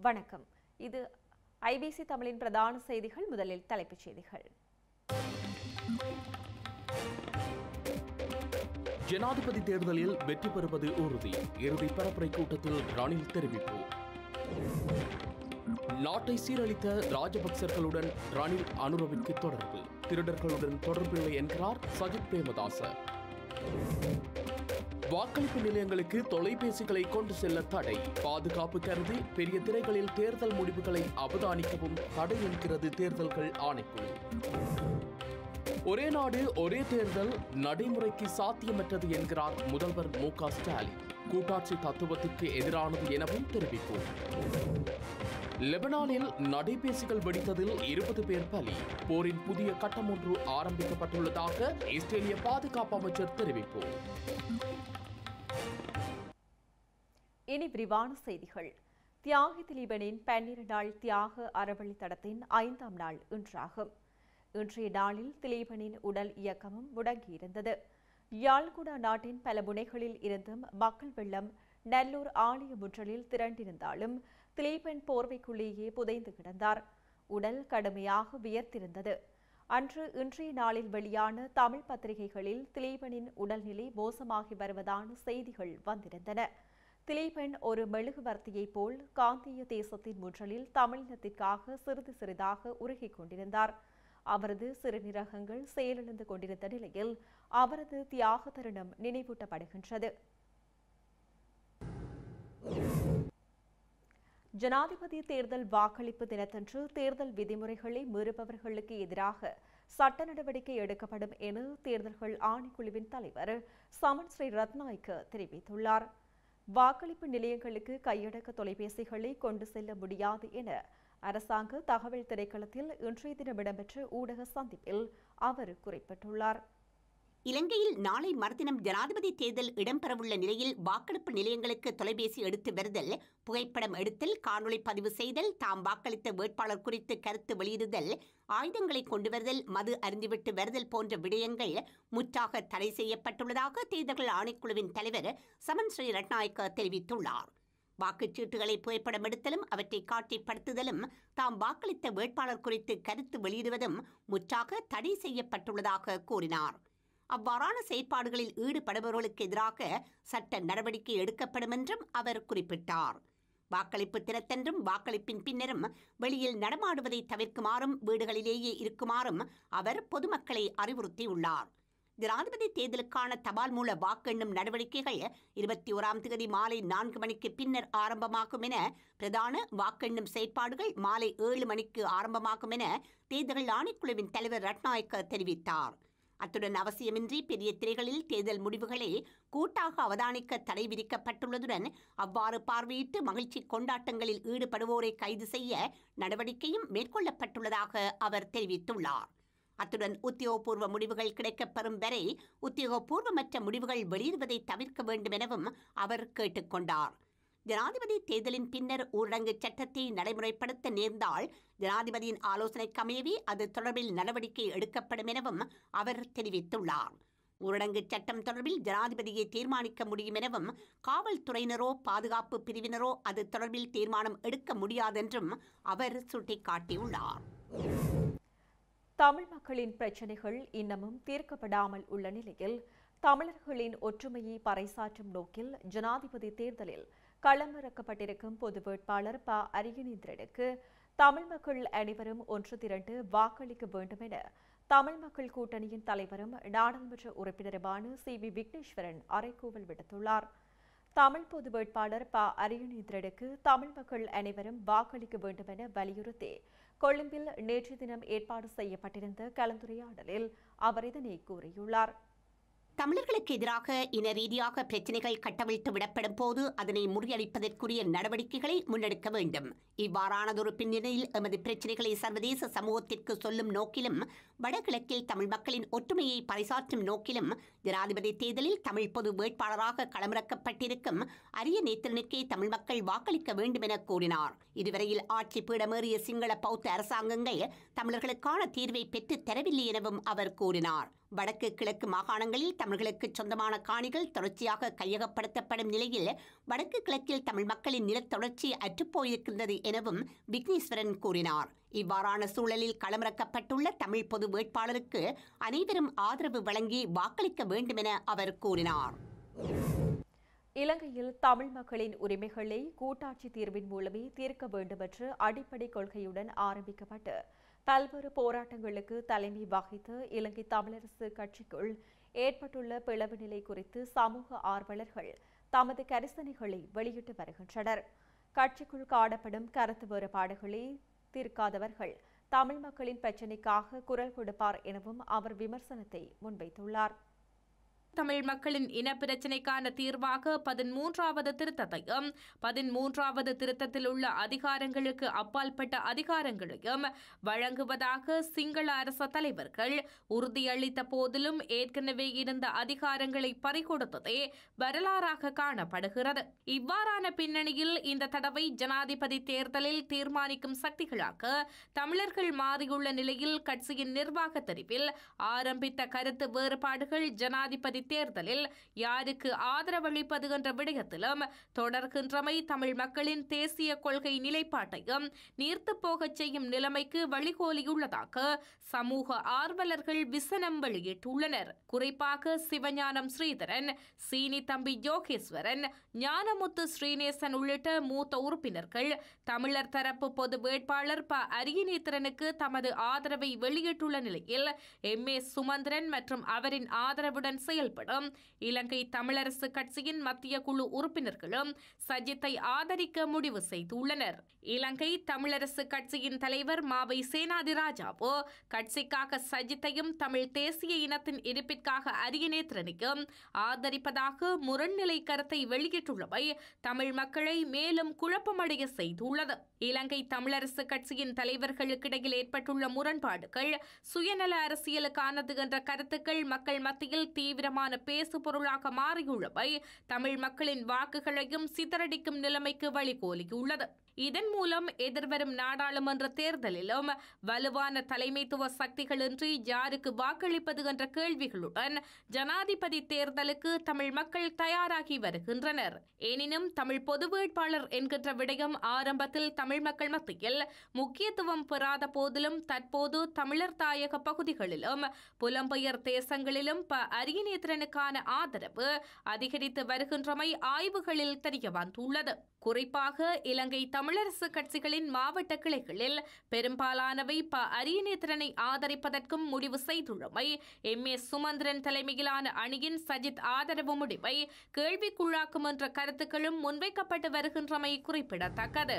வணக்கம் இது ஐபிசி தமிழின் பிரதான செய்திகள் முதலில் தலைப்புச் செய்திகள் ஜனாதிபதி தேர்தலில் வெற்றி பெறுவது உறுதி இறுதி பரப்புரை கூட்டத்தில் ரணில் தெரிவிப்பு நாட்டை சீரழித்த ராஜபக்சர்களுடன் ரணில் அனுரவிற்கு தொடர்பு திருடர்களுடன் தொடர்பில்லை என்கிறார் சஜித் பிரேமதாச வாக்களிப்பு நிலையங்களுக்கு தொலைபேசிகளை கொண்டு செல்ல தடை பாதுகாப்பு கருதி பெரிய திரைகளில் தேர்தல் முடிவுகளை அவதானிக்கவும் தடை என்கிறது தேர்தல்கள் ஆணைக்குழு ஒரே நாடு ஒரே தேர்தல் நடைமுறைக்கு சாத்தியமற்றது என்கிறார் முதல்வர் மு க ஸ்டாலின் கூட்டாட்சி தத்துவத்திற்கு எதிரானது எனவும் தெரிவிப்போம் லெபனானில் நடைபேசிகள் வெடித்ததில் இருபது பேர் பலி போரின் புதிய கட்டம் ஒன்று ஆரம்பிக்கப்பட்டுள்ளதாக இஸ்ரேலிய பாதுகாப்பு அமைச்சர் தெரிவிப்பு இனி விரிவான செய்திகள் தியாகி திலீபனின் பன்னிரண்டு நாள் தியாக அறவழி தடத்தின் ஐந்தாம் நாள் இன்றாகும் இன்றைய நாளில் திலீபனின் உடல் இயக்கமும் முடங்கியிருந்தது யாழ்குடா நாட்டின் பல முனைகளில் இருந்தும் மக்கள் வெள்ளம் நல்லூர் ஆலய முற்றலில் திரண்டிருந்தாலும் திலீபன் போர்வைக்குள்ளேயே புதைந்து கிடந்தார் உடல் கடுமையாக வியர்த்திருந்தது அன்று இன்றைய நாளில் வெளியான தமிழ் பத்திரிகைகளில் திலீபனின் உடல்நிலை மோசமாகி வருவதான செய்திகள் வந்திருந்தன திலீபன் ஒரு மெழுகுவர்த்தியைப் போல் காந்திய தேசத்தின் முற்றலில் தமிழினத்திற்காக சிறிது சிறிதாக உருகிக் கொண்டிருந்தார் அவரது சிறுநீரகங்கள் செயலிழந்து கொண்டிருந்த நிலையில் அவரது தியாக தருணம் நினைவூட்டப்படுகின்றது ஜனாதிபதி தேர்தல் வாக்களிப்பு தினத்தன்று தேர்தல் விதிமுறைகளை மீறுபவர்களுக்கு எதிராக சட்ட நடவடிக்கை எடுக்கப்படும் என தேர்தல்கள் ஆணைக்குழுவின் தலைவர் சமன் ஸ்ரீ ரத்நாய்க்கு தெரிவித்துள்ளார் வாக்களிப்பு நிலையங்களுக்கு கையடக்க தொலைபேசிகளை கொண்டு செல்ல முடியாது என அரசாங்க தகவல் திணைக்களத்தில் இன்றைய தினம் இடம்பெற்ற ஊடக சந்திப்பில் அவர் குறிப்பிட்டுள்ளார் இலங்கையில் நாளை மறுதினம் ஜனாதிபதி தேர்தல் இடம்பெறவுள்ள நிலையில் வாக்கெடுப்பு நிலையங்களுக்கு தொலைபேசி எடுத்து வருதல் புகைப்படம் எடுத்தல் காணொளி பதிவு செய்தல் தாம் வாக்களித்த வேட்பாளர் குறித்து கருத்து வெளியிடுதல் ஆயுதங்களை கொண்டு வருதல் மது அருந்திவிட்டு வருதல் போன்ற விடயங்கள் முற்றாக தடை செய்யப்பட்டுள்ளதாக தேர்தல்கள் ஆணைக்குழுவின் தலைவர் சமன் ஸ்ரீ ரட்நாயக்க தெரிவித்துள்ளார் வாக்குச்சீட்டுகளை புகைப்படம் எடுத்தலும் அவற்றை காட்சிப்படுத்துதலும் தாம் வாக்களித்த வேட்பாளர் குறித்து கருத்து வெளியிடுவதும் முற்றாக தடை செய்யப்பட்டுள்ளதாக கூறினார் அவ்வாறான செயற்பாடுகளில் ஈடுபடுபவர்களுக்கு எதிராக சட்ட நடவடிக்கை எடுக்கப்படும் என்றும் அவர் குறிப்பிட்டார் வாக்களிப்பு தினத்தன்றும் வாக்களிப்பின் பின்னரும் வெளியில் நடமாடுவதை தவிர்க்குமாறும் வீடுகளிலேயே இருக்குமாறும் அவர் பொதுமக்களை அறிவுறுத்தியுள்ளார் ஜனாதிபதி தேர்தலுக்கான தபால் மூல வாக்கெண்ணும் நடவடிக்கைகள் இருபத்தி ஓராம் தேதி மாலை நான்கு மணிக்கு பின்னர் ஆரம்பமாகும் என பிரதான வாக்கெண்ணும் செயற்பாடுகள் மாலை ஏழு மணிக்கு ஆரம்பமாகும் என தேர்தல் ஆணைக்குழுவின் தலைவர் ரட்நாயக்க தெரிவித்தார் அத்துடன் அவசியமின்றி பெரிய திரைகளில் தேர்தல் முடிவுகளை கூட்டாக அவதானிக்க தடை விதிக்கப்பட்டுள்ளதுடன் அவ்வாறு பார்வையிட்டு மகிழ்ச்சி கொண்டாட்டங்களில் ஈடுபடுவோரை கைது செய்ய நடவடிக்கையும் மேற்கொள்ளப்பட்டுள்ளதாக அவர் தெரிவித்துள்ளார் அத்துடன் உத்தியோகபூர்வ முடிவுகள் கிடைக்கப்பெறும் வரை உத்தியோகபூர்வமற்ற முடிவுகள் வெளியிடுவதை தவிர்க்க வேண்டும் எனவும் அவர் கேட்டுக்கொண்டார் ஜனாதிபதி தேர்தலின் பின்னர் ஊரடங்கு சட்டத்தை நடைமுறைப்படுத்த நேர்ந்தால் ஜனாதிபதியின் ஆலோசனைக்கு அமையவே அது தொடர்பில் நடவடிக்கை எடுக்கப்படும் எனவும் அவர் தெரிவித்துள்ளார் ஊரடங்கு சட்டம் தொடர்பில் ஜனாதிபதியை தீர்மானிக்க முடியும் எனவும் காவல்துறையினரோ பாதுகாப்பு பிரிவினரோ அது தொடர்பில் தீர்மானம் எடுக்க முடியாதென்றும் அவர் சுட்டிக்காட்டியுள்ளார் தமிழ் மக்களின் பிரச்சினைகள் இன்னமும் தீர்க்கப்படாமல் உள்ள நிலையில் தமிழர்களின் ஒற்றுமையை பறைசாற்றும் நோக்கில் ஜனாதிபதி தேர்தலில் களமிறக்கப்பட்டிருக்கும் பொது வேட்பாளர் ப அரியநேந்திரனுக்கு தமிழ் மக்கள் அனைவரும் ஒன்று திரண்டு வாக்களிக்க வேண்டும் என தமிழ் மக்கள் கூட்டணியின் தலைவரும் நாடாளுமன்ற உறுப்பினருமான சி வி விக்னேஸ்வரன் அறைகூவல் விடுத்துள்ளார் தமிழ் பொது வேட்பாளர் ப அரியநேந்திரனுக்கு தமிழ் மக்கள் அனைவரும் வாக்களிக்க வேண்டும் என வலியுறுத்தி கொழும்பில் நேற்று தினம் ஏற்பாடு செய்யப்பட்டிருந்த கலந்துரையாடலில் அவர் இதனை கூறியுள்ளார் தமிழர்களுக்கு எதிராக இன ரீதியாக பிரச்சினைகள் கட்டவிழ்த்து விடப்படும் போது அதனை முறியடிப்பதற்குரிய நடவடிக்கைகளை முன்னெடுக்க வேண்டும் இவ்வாறானதொரு பின்னணியில் எமது பிரச்சினைகளை சர்வதேச சமூகத்திற்கு சொல்லும் நோக்கிலும் வடகிழக்கில் தமிழ் மக்களின் ஒற்றுமையை பறைசாற்றும் நோக்கிலும் ஜனாதிபதி தேர்தலில் தமிழ் பொது வேட்பாளராக களமிறக்கப்பட்டிருக்கும் அரிய நேத்திரனுக்கே தமிழ் மக்கள் வாக்களிக்க வேண்டும் என கூறினார் இதுவரையில் ஆட்சி பீடமேறிய சிங்கள பௌத்த அரசாங்கங்கள் தமிழர்களுக்கான தீர்வை பெற்றுத் தரவில்லை எனவும் அவர் கூறினார் வடக்கு கிழக்கு மாகாணங்களில் தமிழர்களுக்கு சொந்தமான காணிகள் தொடர்ச்சியாக கையகப்படுத்தப்படும் நிலையில் வடக்கு கிழக்கில் தமிழ் மக்களின் நிலத்தொடர்ச்சி அற்றுப்போயிருக்கின்றது எனவும் விக்னேஸ்வரன் கூறினார் இவ்வாறான சூழலில் களமிறக்கப்பட்டுள்ள தமிழ் பொது வேட்பாளருக்கு அனைவரும் ஆதரவு வழங்கி வாக்களிக்க வேண்டும் என அவர் கூறினார் இலங்கையில் தமிழ் மக்களின் உரிமைகளை கூட்டாட்சி தீர்வின் மூலமே தீர்க்க வேண்டும் என்ற அடிப்படை கொள்கையுடன் ஆரம்பிக்கப்பட்டு பல்வேறு போராட்டங்களுக்கு தலைமை வகித்த இலங்கை தமிழரசு கட்சிக்குள் ஏற்பட்டுள்ள பிளவு நிலை குறித்து சமூக ஆர்வலர்கள் தமது கரிசனைகளை வெளியிட்டு வருகின்றனர் கட்சிக்குள் காணப்படும் கருத்து வேறுபாடுகளை தீர்க்காதவர்கள் தமிழ் மக்களின் பிரச்சினைக்காக குரல் கொடுப்பார் எனவும் அவர் விமர்சனத்தை முன்வைத்துள்ளார் தமிழ் மக்களின் இன பிரச்சினைக்கான தீர்வாக பதிமூன்றாவது திருத்தத்தையும் பதிமூன்றாவது திருத்தத்தில் உள்ள அதிகாரங்களுக்கு அப்பாற்பட்ட அதிகாரங்களையும் வழங்குவதாக சிங்கள அரச தலைவர்கள் உறுதியளித்த போதிலும் ஏற்கனவே இருந்த அதிகாரங்களை பறிகொடுத்ததே வரலாறாக காணப்படுகிறது இவ்வாறான பின்னணியில் இந்த தடவை ஜனாதிபதி தேர்தலில் தீர்மானிக்கும் சக்திகளாக தமிழர்கள் மாறியுள்ள நிலையில் கட்சியின் நிர்வாக தெரிவில் ஆரம்பித்த கருத்து வேறுபாடுகள் ஜனாதிபதி தேர்தலில் யாருக்கு ஆதரவளிப்பது என்ற விடயத்திலும் தொடர்கின்றமை தமிழ் மக்களின் தேசிய கொள்கை நிலைப்பாட்டையும் நீர்த்துப் போகச் செய்யும் நிலைமைக்கு வழிகோலியுள்ளதாக சமூக ஆர்வலர்கள் விசனம் வெளியிட்டுள்ளனர் குறிப்பாக சிவஞானம் ஸ்ரீதரன் சீனி தம்பி யோகேஸ்வரன் ஞானமுத்து ஸ்ரீநேசன் உள்ளிட்ட மூத்த உறுப்பினர்கள் தமிழர் தரப்பு பொது வேட்பாளர் ப அரியநேத்திரனுக்கு தமது ஆதரவை வெளியிட்டுள்ள நிலையில் எம் ஏ சுமந்திரன் மற்றும் அவரின் ஆதரவுடன் செயல்படும் இலங்கை தமிழரசு கட்சியின் மத்திய குழு உறுப்பினர்களும் சஜித்தை ஆதரிக்க முடிவு செய்துள்ளனர் இலங்கை தமிழரசு கட்சியின் தலைவர் மாவை சேனாதிராஜாவோ கட்சிக்காக சஜித்தையும் தமிழ் தேசிய இனத்தின் இருப்பிற்காக அரியநேத்திரனையும் ஆதரிப்பதாக முரண்நிலை கருத்தை வெளியிட்டுள்ளவை தமிழ் மக்களை மேலும் குழப்பமடைய செய்துள்ளது இலங்கை தமிழரசு கட்சியின் தலைவர்களுக்கிடையில் ஏற்பட்டுள்ள முரண்பாடுகள் சுயநல அரசியலுக்கானது என்ற கருத்துக்கள் மக்கள் மத்தியில் தீவிரமான பேசு பொருளாக மாறியுள்ளவை தமிழ் மக்களின் வாக்குகளையும் சிதறடிக்கும் நிலைமைக்கு வழிகோலியுள்ளது இதன் மூலம் எதிர்வரும் நாடாளுமன்ற தேர்தலிலும் வலுவான தலைமைத்துவ சக்திகளின்றி யாருக்கு வாக்களிப்பது என்ற கேள்விகளுடன் ஜனாதிபதி தேர்தலுக்கு தமிழ் மக்கள் தயாராகி வருகின்றனர் எனினும் தமிழ் பொது வேட்பாளர் என்கின்ற விடயம் ஆரம்பத்தில் தமிழ் மக்கள் மத்தியில் முக்கியத்துவம் பெறாத போதிலும் தற்போது தமிழர் தாயக பகுதிகளிலும் புலம்பெயர் தேசங்களிலும் ப அரியநேத்திரனுக்கான ஆதரவு அதிகரித்து வருகின்றமை ஆய்வுகளில் தெரிய வந்துள்ளது குறிப்பாக இலங்கை தமிழரசு கட்சிகளின் மாவட்ட கிளைகளில் பெரும்பாலானவை ப அரியநேத்திரனை ஆதரிப்பதற்கும் முடிவு செய்துள்ளமை எம் ஏ சுமந்திரன் தலைமையிலான அணியின் சஜித் ஆதரவு முடிவை கேள்விக்குள்ளாக்கும் என்ற கருத்துக்களும் முன்வைக்கப்பட்டு வருகின்றமை குறிப்பிடத்தக்கது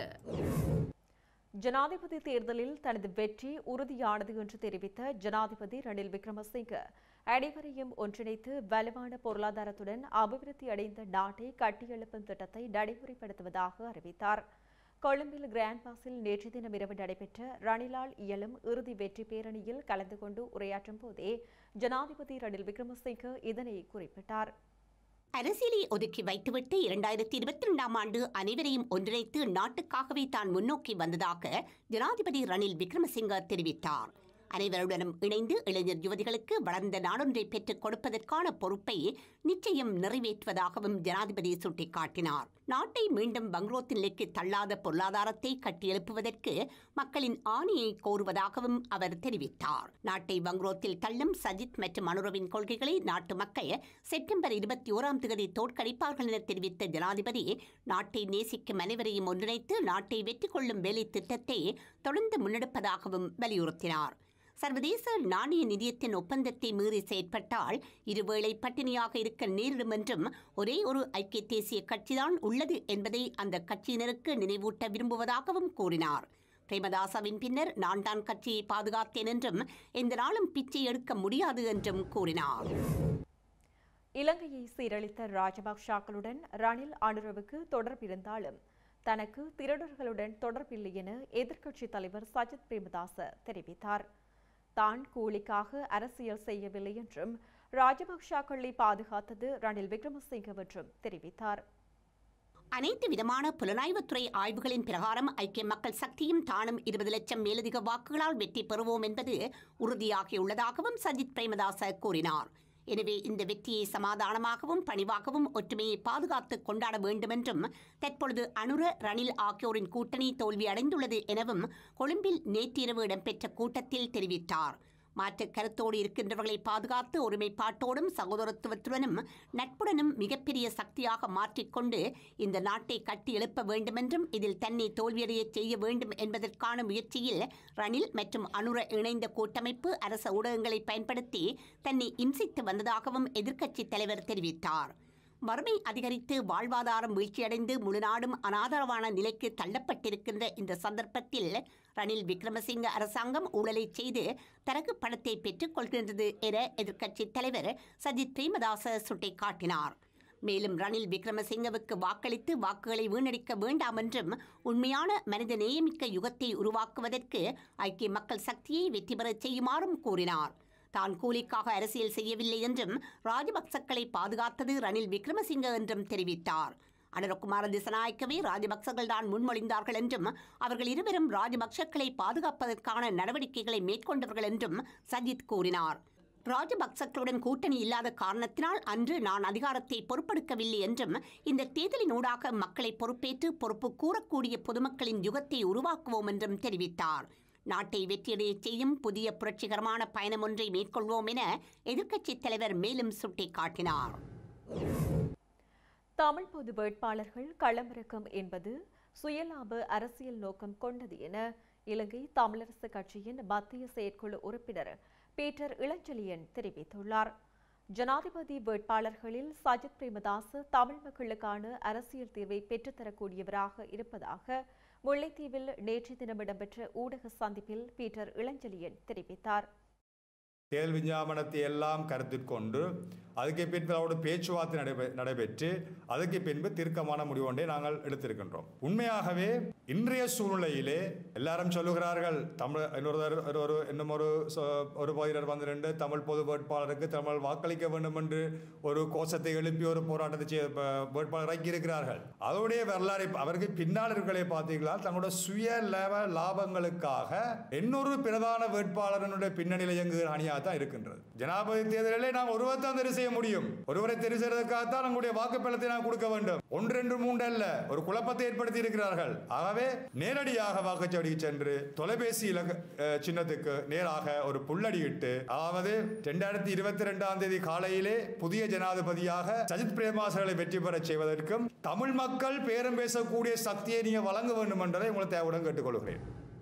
ஜனாதிபதி தேர்தலில் தனது வெற்றி உறுதியானது என்று தெரிவித்த ஜனாதிபதி ரணில் விக்ரமசிங்க அனைவரையும் ஒன்றிணைத்து வலுவான பொருளாதாரத்துடன் அபிவிருத்தி அடைந்த நாட்டை கட்டியெழுப்பும் திட்டத்தை நடைமுறைப்படுத்துவதாக அறிவித்தார் கொழும்பில் கிராண்ட் பாஸில் நேற்று தினம் இரவு நடைபெற்ற ரணிலால் இயலும் இறுதி வெற்றி பேரணியில் கலந்து கொண்டு உரையாற்றும் போதே ஜனாதிபதி ரணில் விக்ரமசிங்க இதனை குறிப்பிட்டார் அரசியலை ஒதுக்கி வைத்துவிட்டு இரண்டாயிரத்தி இருபத்தி ரெண்டாம் ஆண்டு அனைவரையும் ஒன்றிணைத்து நாட்டுக்காகவே தான் முன்னோக்கி வந்ததாக ஜனாதிபதி ரணில் விக்ரமசிங்க தெரிவித்தார் அனைவருடனும் இணைந்து இளைஞர் யுவதிகளுக்கு வளர்ந்த நாடொன்றை பெற்றுக் கொடுப்பதற்கான பொறுப்பை நிச்சயம் நிறைவேற்றுவதாகவும் ஜனாதிபதி சுட்டிக்காட்டினார் நாட்டை மீண்டும் பங்க்ரோத் நிலைக்கு தள்ளாத பொருளாதாரத்தை கட்டியெழுப்புவதற்கு மக்களின் ஆணையை கோருவதாகவும் அவர் தெரிவித்தார் நாட்டை பங்க்ரோத்தில் தள்ளும் சஜித் மற்றும் அனுரவின் கொள்கைகளை நாட்டு மக்கள் செப்டம்பர் இருபத்தி ஓராம் தேதி தோற்கடிப்பார்கள் என தெரிவித்த ஜனாதிபதி நாட்டை நேசிக்கும் அனைவரையும் ஒன்றிணைத்து நாட்டை வெற்றி கொள்ளும் வேலை திட்டத்தை தொடர்ந்து முன்னெடுப்பதாகவும் வலியுறுத்தினார் சர்வதேச நாணய நிதியத்தின் ஒப்பந்தத்தை மீறி செயற்பட்டால் இருவேளை பட்டினியாக இருக்க நேரிடும் என்றும் ஒரே ஒரு ஐக்கிய தேசிய கட்சிதான் உள்ளது என்பதை அந்த கட்சியினருக்கு நினைவூட்ட விரும்புவதாகவும் கூறினார் பிரேமதாசவின் பின்னர் நான் தான் கட்சியை பாதுகாத்தேன் என்றும் எந்த நாளும் பிச்சை எடுக்க முடியாது என்றும் கூறினார் இலங்கையை சீரழித்த ராஜபக்ஷாக்களுடன் ரணில் அனுரவுக்கு தொடர்பிருந்தாலும் தனக்கு திருடர்களுடன் தொடர்பில்லை என எதிர்க்கட்சித் தலைவர் சஜித் பிரேமதாச தெரிவித்தார் தான் கூலிக்காக அரசியல் செய்யவில்லை என்றும் ராஜபக்ஷாக்களை பாதுகாத்தது ரணில் விக்ரமசிங்க என்றும் தெரிவித்தார் அனைத்து விதமான புலனாய்வுத்துறை ஆய்வுகளின் பிரகாரம் ஐக்கிய மக்கள் சக்தியும் தானும் இருபது லட்சம் மேலதிக வாக்குகளால் வெற்றி பெறுவோம் என்பது உறுதியாகியுள்ளதாகவும் சஜித் பிரேமதாச கூறினார் எனவே இந்த வெற்றியை சமாதானமாகவும் பணிவாகவும் ஒற்றுமையை பாதுகாத்து கொண்டாட வேண்டுமென்றும் தற்பொழுது அனுர ரணில் ஆகியோரின் கூட்டணி தோல்வியடைந்துள்ளது எனவும் கொழும்பில் நேற்றிரவு இடம்பெற்ற கூட்டத்தில் தெரிவித்தார் மாற்றுக் கருத்தோடு இருக்கின்றவர்களை பாதுகாத்து ஒருமைப்பாட்டோடும் சகோதரத்துவத்துடனும் நட்புடனும் மிகப்பெரிய சக்தியாக மாற்றிக்கொண்டு இந்த நாட்டை கட்டி எழுப்ப வேண்டுமென்றும் இதில் தன்னை தோல்வியடையச் செய்ய வேண்டும் என்பதற்கான முயற்சியில் ரணில் மற்றும் அனுர இணைந்த கூட்டமைப்பு அரச ஊடகங்களை பயன்படுத்தி தன்னை இம்சித்து வந்ததாகவும் எதிர்க்கட்சித் தலைவர் தெரிவித்தார் வறுமை அதிகரித்து வாழ்வாதாரம் வீழ்ச்சியடைந்து முழு நாடும் அனாதரவான நிலைக்கு தள்ளப்பட்டிருக்கின்ற இந்த சந்தர்ப்பத்தில் ரணில் விக்ரமசிங்க அரசாங்கம் ஊழலை செய்து தரகு பணத்தை பெற்றுக் கொள்கின்றது என எதிர்க்கட்சித் தலைவர் சஜித் பிரேமதாச சுட்டிக்காட்டினார் மேலும் ரணில் விக்ரமசிங்கவுக்கு வாக்களித்து வாக்குகளை வீணடிக்க வேண்டாம் என்றும் உண்மையான மனித நேயமிக்க யுகத்தை உருவாக்குவதற்கு ஐக்கிய மக்கள் சக்தியை வெற்றி பெறச் செய்யுமாறும் கூறினார் தான் கூலிக்காக அரசியல் செய்யவில்லை என்றும் ராஜபக்சக்களை பாதுகாத்தது ரணில் விக்ரமசிங்க என்றும் தெரிவித்தார் அனுரகுமார திசநாயக்கவே ராஜபக்சர்கள் தான் முன்மொழிந்தார்கள் என்றும் அவர்கள் இருவரும் ராஜபக்சக்களை பாதுகாப்பதற்கான நடவடிக்கைகளை மேற்கொண்டவர்கள் என்றும் சஜித் கூறினார் ராஜபக்சக்களுடன் கூட்டணி இல்லாத காரணத்தினால் அன்று நான் அதிகாரத்தை பொறுப்பெடுக்கவில்லை என்றும் இந்த தேர்தலினூடாக மக்களை பொறுப்பேற்று பொறுப்பு கூறக்கூடிய பொதுமக்களின் யுகத்தை உருவாக்குவோம் என்றும் தெரிவித்தார் நாட்டை வெற்றியடையச் செய்யும் புதிய புரட்சிகரமான பயணம் ஒன்றை மேற்கொள்வோம் என எதிர்க்கட்சித் தலைவர் மேலும் சுட்டிக்காட்டினார் தமிழ் பொது வேட்பாளர்கள் களமிறக்கம் என்பது சுயலாப அரசியல் நோக்கம் கொண்டது என இலங்கை தமிழரசு கட்சியின் மத்திய செயற்குழு உறுப்பினர் பீட்டர் இளஞ்செழியன் தெரிவித்துள்ளார் ஜனாதிபதி வேட்பாளர்களில் சஜித் பிரேமதாஸ் தமிழ் மக்களுக்கான அரசியல் தீர்வை பெற்றுத்தரக்கூடியவராக இருப்பதாக முல்லைத்தீவில் நேற்று தினம் இடம்பெற்ற ஊடக சந்திப்பில் பீட்டர் இளஞ்செழியன் தெரிவித்தார் தேல் விஞ்ஞாபனத்தை எல்லாம் கருத்தில் கொண்டு அதுக்கு பின்பு அவரோட பேச்சுவார்த்தை நடைபெ நடைபெற்று அதுக்கு பின்பு தீர்க்கமான முடிவு ஒன்றை நாங்கள் எடுத்திருக்கின்றோம் உண்மையாகவே இன்றைய சூழ்நிலையிலே எல்லாரும் சொல்லுகிறார்கள் தமிழ் இன்னொரு ஒரு இன்னும் ஒரு சொ- ஒரு பயிரர் வந்து ரெண்டு தமிழ் பொது வேட்பாளருக்கு தமிழ் வாக்களிக்க வேண்டும் என்று ஒரு கோஷத்தை எழுப்பி ஒரு போராட்டத்தை செய்ய ப- வேட்பாளர் இறக்கி இருக்கிறார்கள் அதோடைய வரலாறு அவருக்கு பின்னால் இருக்கிறதை பார்த்தீங்களா தங்களோட சுய லாப லாபங்களுக்காக இன்னொரு பிரதான வேட்பாளரனுடைய பின்னணியில் இயங்குகிற அணியாக தான் இருக்கின்றது ஜனாதிபதி தேர்தலிலே நாம் ஒருவர் தான் தெரிவு செய்ய முடியும் ஒருவரை தெரிவு செய்வதற்காக தான் நம்முடைய வாக்குப்பலத்தை நாம் கொடுக்க வேண்டும் ஒன்று ரெண்டு மூன்று அல்ல ஒரு குழப்பத்தை ஏற்படுத்தி இருக்கிறார்கள் ஆகவே நேரடியாக வாக்குச்சாவடிக்கு சென்று தொலைபேசி இலக்க அஹ், சின்னத்துக்கு நேராக ஒரு புள்ளடியிட்டு அதாவது இரண்டாயிரத்தி இருபத்தி ரெண்டாம் தேதி காலையிலே புதிய ஜனாதிபதியாக சஜித் பிரேமாசர்களை வெற்றி பெறச் செய்வதற்கும் தமிழ் மக்கள் பேரம் பேசக்கூடிய சக்தியை நீங்க வழங்க வேண்டும் என்பதை உங்களை தேவையுடன் கேட்டுக்கொள்கிறேன்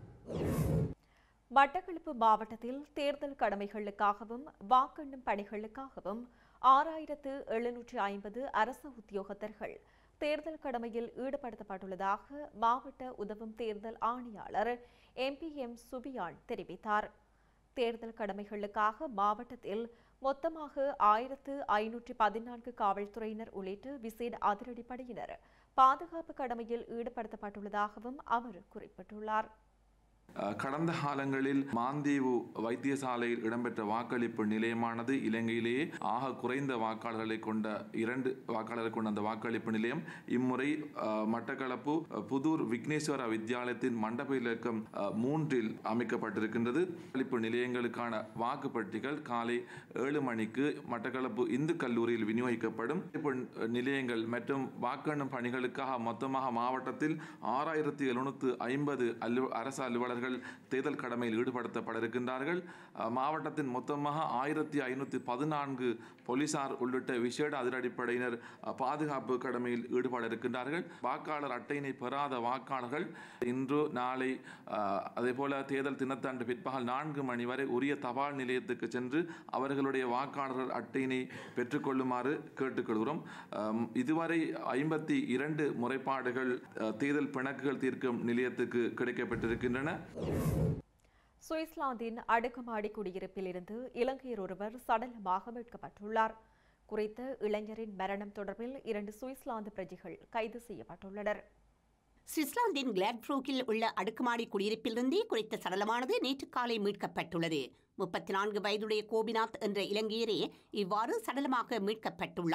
மட்டக்களப்பு மாவட்டத்தில் தேர்தல் கடமைகளுக்காகவும் வாக்கெண்ணும் பணிகளுக்காகவும் ஆறாயிரத்து எழுநூற்றி ஐம்பது அரசு உத்தியோகத்தர்கள் தேர்தல் கடமையில் ஈடுபடுத்தப்பட்டுள்ளதாக மாவட்ட உதவும் தேர்தல் ஆணையாளர் எம்பிஎம் சுபியான் தெரிவித்தார் தேர்தல் கடமைகளுக்காக மாவட்டத்தில் மொத்தமாக ஆயிரத்து ஐநூற்றி பதினான்கு காவல்துறையினர் உள்ளிட்ட விசேட அதிரடிப்படையினர் பாதுகாப்பு கடமையில் ஈடுபடுத்தப்பட்டுள்ளதாகவும் அவர் குறிப்பிட்டுள்ளார் அஹ், கடந்த காலங்களில் மாந்தீவு வைத்தியசாலையில் இடம்பெற்ற வாக்களிப்பு நிலையமானது இலங்கையிலேயே ஆக குறைந்த வாக்காளர்களை கொண்ட இரண்டு வாக்காளர்களை கொண்ட அந்த வாக்களிப்பு நிலையம் இம்முறை அஹ், மட்டக்களப்பு அஹ், புதூர் விக்னேஸ்வரா வித்யாலயத்தின் மண்டப இலக்கம் அஹ், மூன்றில் அமைக்கப்பட்டிருக்கின்றது வாக்களிப்பு நிலையங்களுக்கான வாக்குப்பட்டிகள் காலை ஏழு மணிக்கு மட்டக்களப்பு இந்து கல்லூரியில் விநியோகிக்கப்படும் வாக்களிப்பு நிலையங்கள் மற்றும் வாக்கெண்ணும் பணிகளுக்காக மொத்தமாக மாவட்டத்தில் ஆறாயிரத்தி எழுநூற்று ஐம்பது அல்லு அரசு அலுவலர்கள் தேர்தல் கடமையில் ஈடுபடுத்தப்பட இருக்கின்றார்கள் அஹ், மாவட்டத்தின் மொத்தமாக ஆயிரத்தி ஐநூற்றி பதினான்கு போலீசார் உள்ளிட்ட விசேட அதிரடிப்படையினர் அஹ், பாதுகாப்பு கடமையில் ஈடுபட இருக்கின்றார்கள் வாக்காளர் அட்டையினை பெறாத வாக்காளர்கள் இன்று நாளை அஹ், அதேபோல தேர்தல் தினத்தன்று பிற்பகல் நான்கு மணி வரை உரிய தபால் நிலையத்துக்கு சென்று அவர்களுடைய வாக்காளர் அட்டையினை பெற்றுக்கொள்ளுமாறு கேட்டுக்கொள்கிறோம் அம், இதுவரை ஐம்பத்தி இரண்டு முறைப்பாடுகள் அஹ், தேர்தல் பிணக்குகள் தீர்க்கும் நிலையத்துக்கு கிடைக்கப்பட்டிருக்கின்றன சுவிட்சர்லாந்தின் அடுக்குமாடி குடியிருப்பில் இருந்து இலங்கையர் ஒருவர் சடலமாக மீட்கப்பட்டுள்ளார் குறித்த இளைஞரின் மரணம் தொடர்பில் இரண்டு சுவிட்சர்லாந்து பிரஜைகள் கைது செய்யப்பட்டுள்ளனர் சுவிட்சர்லாந்தின் கிளாட்ப்ரூக்கில் உள்ள அடுக்குமாடி குடியிருப்பிலிருந்தே குறித்த சடலமானது நேற்று காலை மீட்கப்பட்டுள்ளது முப்பத்தி நான்கு வயதுடைய கோபிநாத் என்ற இலங்கையரே இவ்வாறு சடலமாக மீட்கப்பட்டுள்ளார்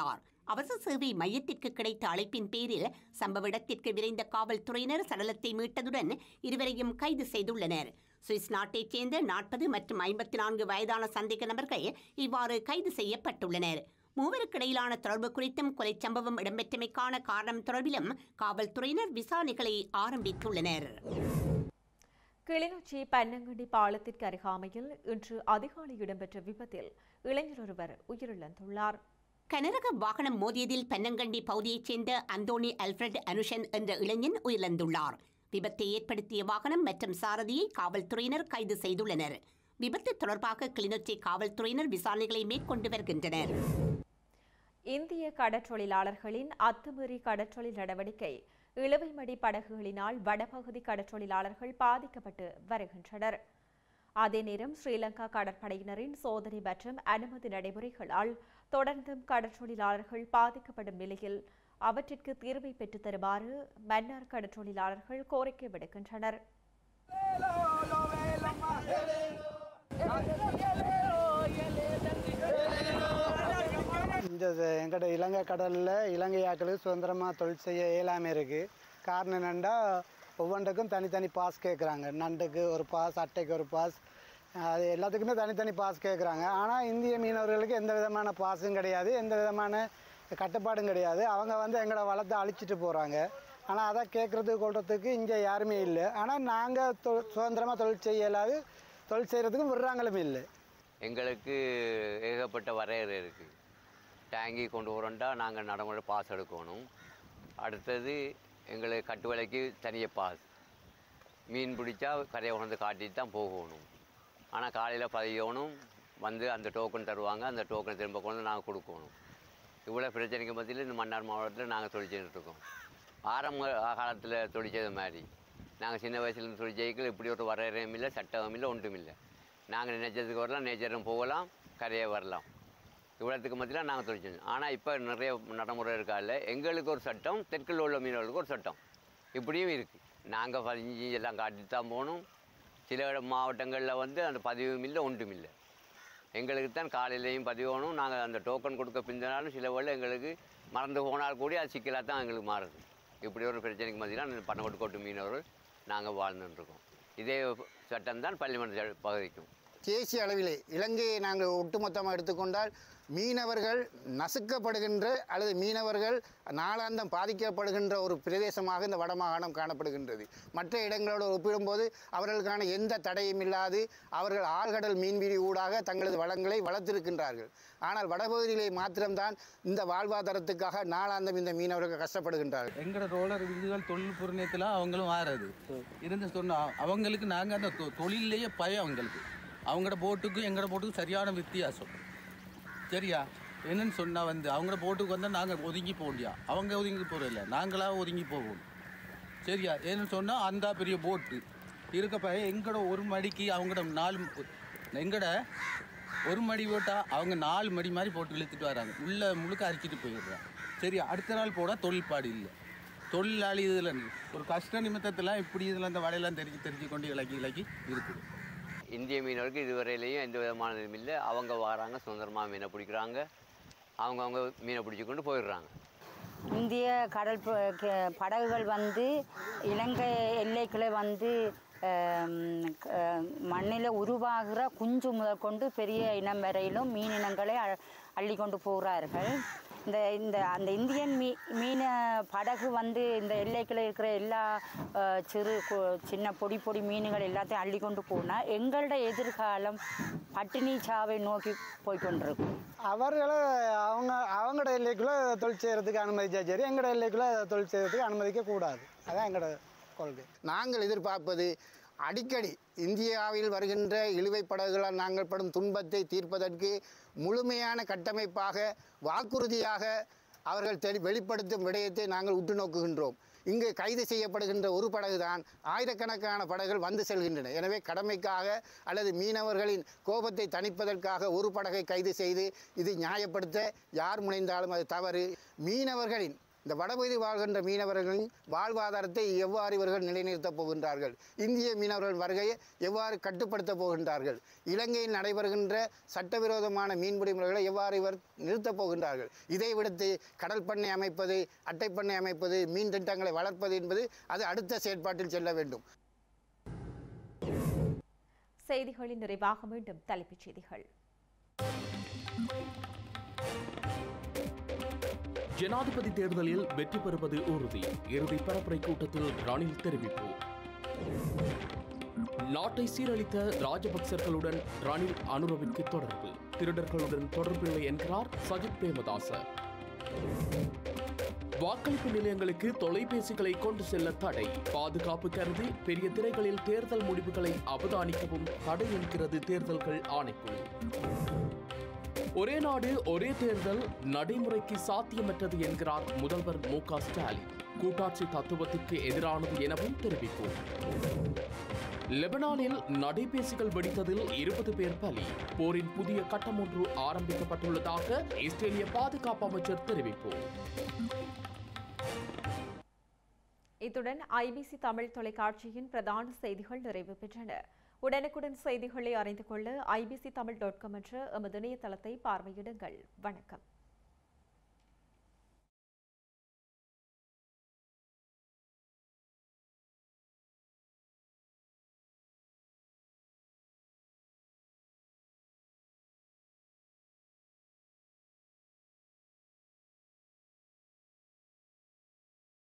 அவசர சேவை மையத்திற்கு கிடைத்த அழைப்பின் பேரில் சம்பவ இடத்திற்கு விரைந்த காவல்துறையினர் சடலத்தை மீட்டதுடன் இருவரையும் கைது செய்துள்ளனர் சுவிஸ் நாட்டைச் சேர்ந்த நாற்பது மற்றும் ஐம்பத்தி நான்கு வயதான சந்தேக நபர்கள் இவ்வாறு கைது செய்யப்பட்டுள்ளனர் மூவருக்கிடையிலான தொடர்பு குறித்தும் கொலை சம்பவம் இடம்பெற்றமைக்கான காரணம் தொடர்பிலும் காவல்துறையினர் விசாரணைகளை ஆரம்பித்துள்ளனர் கிளிநொச்சி பன்னங்கண்டி பாலத்திற்கு அருகாமையில் இன்று அதிகாலை இடம்பெற்ற விபத்தில் இளைஞர் ஒருவர் உயிரிழந்துள்ளார் கனரக வாகனம் மோதியதில் பென்னங்கண்டி பகுதியைச் சேர்ந்த அந்தோனி அல்ஃபிரட் அனுஷன் என்ற இளைஞன் உயிரிழந்துள்ளார் விபத்தை ஏற்படுத்திய வாகனம் மற்றும் சாரதியை காவல்துறையினர் கைது செய்துள்ளனர் விபத்து தொடர்பாக கிளிநொச்சி காவல்துறையினர் விசாரணைகளை மேற்கொண்டு வருகின்றனர் இந்திய கடற்றொழிலாளர்களின் அத்துமீறி கடற்றொழில் நடவடிக்கை இழுவைமடி படகுகளினால் வடபகுதி கடற்றொழிலாளர்கள் பாதிக்கப்பட்டு வருகின்றனர் அதே நேரம் ஸ்ரீலங்கா கடற்படையினரின் சோதனை மற்றும் அனுமதி நடைமுறைகளால் தொடர்ந்தும் கடற்றொழிலாளர்கள் பாதிக்கப்படும் நிலையில் அவற்றிற்கு தீர்வை பெற்றுத் தருமாறு மன்னார் கடற்றொழிலாளர்கள் கோரிக்கை விடுக்கின்றனர் இந்த எங்கட இலங்கை கடலில் இலங்கை ஆட்களுக்கு சுதந்திரமாக தொழில் செய்ய இயலாமல் இருக்குது காரணம் என்னென்னா ஒவ்வொன்றுக்கும் தனித்தனி பாஸ் கேட்குறாங்க நண்டுக்கு ஒரு பாஸ் அட்டைக்கு ஒரு பாஸ் அது எல்லாத்துக்குமே தனித்தனி பாஸ் கேட்குறாங்க ஆனால் இந்திய மீனவர்களுக்கு எந்த விதமான பாஸும் கிடையாது எந்த விதமான கட்டுப்பாடும் கிடையாது அவங்க வந்து எங்களோட வளத்தை அழிச்சிட்டு போகிறாங்க ஆனால் அதை கேட்குறதுக்கு கொள்றதுக்கு இங்கே யாருமே இல்லை ஆனால் நாங்கள் தொ சுதந்திரமாக தொழில் செய்ய இயலாது தொழில் செய்கிறதுக்கும் விடுறாங்களும் இல்லை எங்களுக்கு ஏகப்பட்ட வரையறை இருக்குது டேங்கி கொண்டு வரண்டா நாங்கள் நடைமுறை பாஸ் எடுக்கணும் அடுத்தது எங்களுக்கு கட்டு விலைக்கு தனியாக பாஸ் மீன் பிடிச்சா கரையை உணர்ந்து காட்டிட்டு தான் போகணும் ஆனால் காலையில் பதியணும் வந்து அந்த டோக்கன் தருவாங்க அந்த டோக்கனை திரும்ப கொண்டு நாங்கள் கொடுக்கணும் இவ்வளோ பிரச்சனைக்கு மத்தியில் இந்த மன்னார் மாவட்டத்தில் நாங்கள் தொழில் செய்துட்டு இருக்கோம் ஆரம்ப காலத்தில் தொழில் செய்த மாதிரி நாங்கள் சின்ன வயசுலேருந்து தொழில் செய்யல இப்படி ஒரு வரையறையும் இல்லை சட்டமும் இல்லை ஒன்றும் இல்லை நாங்கள் நினைச்சதுக்கு வரலாம் நேச்சரும் போகலாம் கரையே வரலாம் இவ்வளோத்துக்கு மத்தியில் நாங்கள் தொழில் செஞ்சோம் ஆனால் இப்போ நிறைய நடைமுறை இருக்கால எங்களுக்கு ஒரு சட்டம் தெற்கில் உள்ள மீனவர்களுக்கு ஒரு சட்டம் இப்படியும் இருக்குது நாங்கள் பதிஞ்சு எல்லாம் காட்டிட்டு தான் போகணும் சில இட மாவட்டங்களில் வந்து அந்த பதிவும் இல்லை ஒன்றும் இல்லை எங்களுக்கு தான் காலையிலையும் பதிவாகணும் நாங்கள் அந்த டோக்கன் கொடுக்க பிந்தினாலும் சில வேளை எங்களுக்கு மறந்து போனால் கூட அது சிக்கலாக தான் எங்களுக்கு மாறுது இப்படி ஒரு பிரச்சனைக்கு மத்தியில் பணக்கோட்டு மீனவர்கள் நாங்கள் வாழ்ந்துட்டுருக்கோம் இதே சட்டம் தான் பள்ளிமன்ற பகுதிக்கும் தேசிய அளவிலே இலங்கையை நாங்கள் ஒட்டுமொத்தமாக எடுத்துக்கொண்டால் மீனவர்கள் நசுக்கப்படுகின்ற அல்லது மீனவர்கள் நாளாந்தம் பாதிக்கப்படுகின்ற ஒரு பிரதேசமாக இந்த வடமாகாணம் காணப்படுகின்றது மற்ற இடங்களோடு ஒப்பிடும்போது அவர்களுக்கான எந்த தடையும் இல்லாது அவர்கள் ஆழ்கடல் மீன்பிடி ஊடாக தங்களது வளங்களை வளர்த்திருக்கின்றார்கள் ஆனால் வடபகுதியிலே மாத்திரம்தான் இந்த வாழ்வாதாரத்துக்காக நாளாந்தம் இந்த மீனவர்கள் கஷ்டப்படுகின்றார்கள் எங்களோட ரோலர் விருதுகள் தொழில் புரிணியத்தில் அவங்களும் வாரது இருந்து சொன்னா அவங்களுக்கு நாங்கள் அந்த தொ- தொழில்லையே பயம் அவங்களுக்கு அவங்களோட போட்டுக்கும் எங்களோட போட்டுக்கும் சரியான வித்தியாசம் சரியா என்னன்னு சொன்னால் வந்து அவங்களோட போட்டுக்கு வந்தால் நாங்கள் ஒதுங்கி போக முடியா அவங்க ஒதுங்கி போகிறதில்ல நாங்களாக ஒதுங்கி போகணும் சரியா ஏன்னு சொன்னால் அந்த பெரிய போட்டு இருக்க பையன் எங்களோட ஒரு மடிக்கு அவங்களோட நாலு எங்கட ஒரு மடி போட்டால் அவங்க நாலு மடி மாதிரி போட்டு இழுத்துட்டு வராங்க உள்ள முழுக்க அரிச்சிட்டு போயிடுறாங்க சரி அடுத்த நாள் போனால் தொழில்பாடு இல்லை தொழிலாளி இதில் ஒரு கஷ்ட நிமித்தத்தெல்லாம் இப்படி இதில் அந்த வலையெல்லாம் தெரிஞ்சு தெரிஞ்சு கொண்டு இலக்கி இலக்கி இருக்குது இந்திய மீனவருக்கு இதுவரையிலையும் எந்த விதமான இதுவும் இல்லை அவங்க வராங்க சுதந்திரமாக மீனை பிடிக்கிறாங்க அவங்கவுங்க மீனை பிடிச்சி கொண்டு போயிடுறாங்க இந்திய கடல் ப- க- படகுகள் வந்து இலங்கை எல்லைக்குள்ளே வந்து மண்ணில் உருவாகிற குஞ்சு முதல் கொண்டு பெரிய இனம் வரையிலும் மீன் இனங்களை அ- அள்ளி கொண்டு போகிறார்கள் இந்த இந்த அந்த இந்தியன் மீ மீன படகு வந்து இந்த எல்லைக்குள்ள இருக்கிற எல்லா அஹ், சிறு கு- சின்ன பொடி பொடி மீன்கள் எல்லாத்தையும் அள்ளி கொண்டு போனால் எங்களோட எதிர்காலம் பட்டினி சாவை நோக்கி போய்கொண்டிருக்கும் அவர்களை அவங்க அவங்களோட எல்லைக்குள்ளே தொழில் செய்கிறதுக்கு அனுமதிச்சா சரி எங்களோட எல்லைக்குள்ளே தொழில் செய்கிறதுக்கு அனுமதிக்க கூடாது அதான் எங்களோட கொள்கை நாங்கள் எதிர்பார்ப்பது அடிக்கடி இந்தியாவில் வருகின்ற இழுவைப் படகுகளால் நாங்கள் படும் துன்பத்தை தீர்ப்பதற்கு முழுமையான கட்டமைப்பாக வாக்குறுதியாக அவர்கள் தெளி வெளிப்படுத்தும் விடயத்தை நாங்கள் உற்று நோக்குகின்றோம் இங்கு கைது செய்யப்படுகின்ற ஒரு படகுதான் ஆயிரக்கணக்கான படகுகள் வந்து செல்கின்றன எனவே கடமைக்காக அல்லது மீனவர்களின் கோபத்தை தணிப்பதற்காக ஒரு படகை கைது செய்து இது நியாயப்படுத்த யார் முனைந்தாலும் அது தவறு மீனவர்களின் இந்த வடபகுதி வாழ்கின்ற மீனவர்களின் வாழ்வாதாரத்தை எவ்வாறு இவர்கள் நிலைநிறுத்தப் போகின்றார்கள் இந்திய மீனவர்கள் வருகையை எவ்வாறு கட்டுப்படுத்தப் போகின்றார்கள் இலங்கையில் நடைபெறுகின்ற சட்டவிரோதமான மீன்பிடி முறைகளை எவ்வாறு இவர் நிறுத்தப் போகின்றார்கள் இதை விடுத்து கடல் பண்ணை அமைப்பது அட்டை பண்ணை அமைப்பது மீன் திட்டங்களை வளர்ப்பது என்பது அது அடுத்த செயற்பாட்டில் செல்ல வேண்டும் செய்திகளின் நிறைவாக மீண்டும் தலைப்புச் செய்திகள் ஜனாதிபதி தேர்தலில் வெற்றி பெறுவது உறுதி இறுதி பரப்புரை கூட்டத்தில் ரணில் தெரிவிப்பு நாட்டை சீரழித்த ராஜபக்சர்களுடன் ரணில் அனுரவிற்கு தொடர்பு திருடர்களுடன் தொடர்பில்லை என்கிறார் சஜித் பிரேமதாச வாக்களிப்பு நிலையங்களுக்கு தொலைபேசிகளை கொண்டு செல்ல தடை பாதுகாப்பு கருதி பெரிய திரைகளில் தேர்தல் முடிவுகளை அவதானிக்கவும் தடை என்கிறது தேர்தல்கள் ஆணைக்குழு ஒரே நாடு ஒரே தேர்தல் நடைமுறைக்கு சாத்தியமற்றது என்கிறார் முதல்வர் மு க ஸ்டாலின் கூட்டாட்சி தத்துவத்திற்கு எதிரானது எனவும் தெரிவிப்போம் லெபனானில் நடைபேசிகள் வெடித்ததில் இருபது பேர் பலி போரின் புதிய கட்டம் ஒன்று ஆரம்பிக்கப்பட்டுள்ளதாக இஸ்ரேலிய பாதுகாப்பு அமைச்சர் தெரிவிப்போம் இத்துடன் ஐபிசி தமிழ் தொலைக்காட்சியின் பிரதான செய்திகள் நிறைவு பெற்றன உடனுக்குடன் செய்திகளை அறிந்து கொள்ள ஐபிசி தமிழ் டாட் காம் என்ற எமது இணையதளத்தை பார்வையிடுங்கள் வணக்கம்